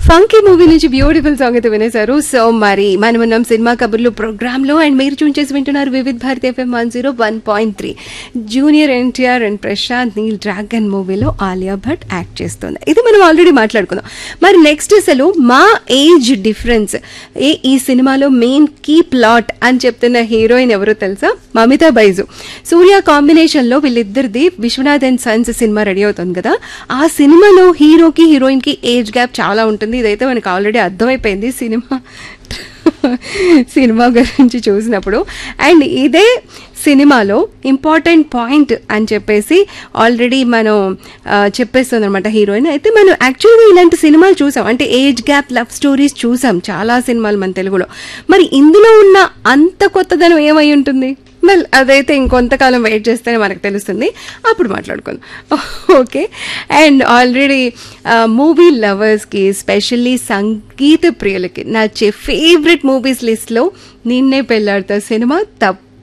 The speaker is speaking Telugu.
ఫంకీ మూవీ నుంచి బ్యూటిఫుల్ సాంగ్ అయితే వినేశారు సో మరి మనం ఉన్నాం సినిమా కబుర్లు ప్రోగ్రామ్ లో అండ్ మీరు చూన్ చేసి వింటున్నారు Vividh Bharati FM one zero one point three junior NTR and Prashanth Neel dragon మూవీలో ఆలియా భట్ యాక్ట్ చేస్తుంది ఇది మనం ఆల్రెడీ మాట్లాడుకున్నాం మరి నెక్స్ట్ అసలు మా ఏజ్ డిఫరెన్స్ ఏ ఈ సినిమాలో మెయిన్ కీ ప్లాట్ అని చెప్తున్న హీరోయిన్ ఎవరో తెలుసా మమితా బైజు సూర్య కాంబినేషన్ లో వీళ్ళిద్దరిది విశ్వనాథ్ అండ్ సన్స్ సినిమా రెడీ అవుతుంది కదా ఆ సినిమాలో హీరోకి హీరోయిన్ కి ఏజ్ గ్యాప్ చాలా ఉంటుంది ఇదైతే మనకు ఆల్రెడీ అర్థమైపోయింది సినిమా సినిమా గురించి చూసినప్పుడు అండ్ ఇదే సినిమాలో ఇంపార్టెంట్ పాయింట్ అని చెప్పేసి ఆల్రెడీ మనం చెప్పేస్తుంది అనమాట హీరోయిన్ అయితే మనం యాక్చువల్గా ఇలాంటి సినిమాలు చూసాం అంటే ఏజ్ గ్యాప్ లవ్ స్టోరీస్ చూసాం చాలా సినిమాలు మన తెలుగులో మరి ఇందులో ఉన్న అంత కొత్తదనం ఏమై ఉంటుంది వెల్ అదైతే ఇంకొంతకాలం వెయిట్ చేస్తేనే మనకు తెలుస్తుంది అప్పుడు మాట్లాడుకుందాం ఓకే అండ్ ఆల్రెడీ మూవీ లవర్స్కి స్పెషల్లీ సంగీత ప్రియులకి నచ్చే ఫేవరెట్ మూవీస్ లిస్ట్లో నిన్నే పెళ్ళాడుతా సినిమా తప్ప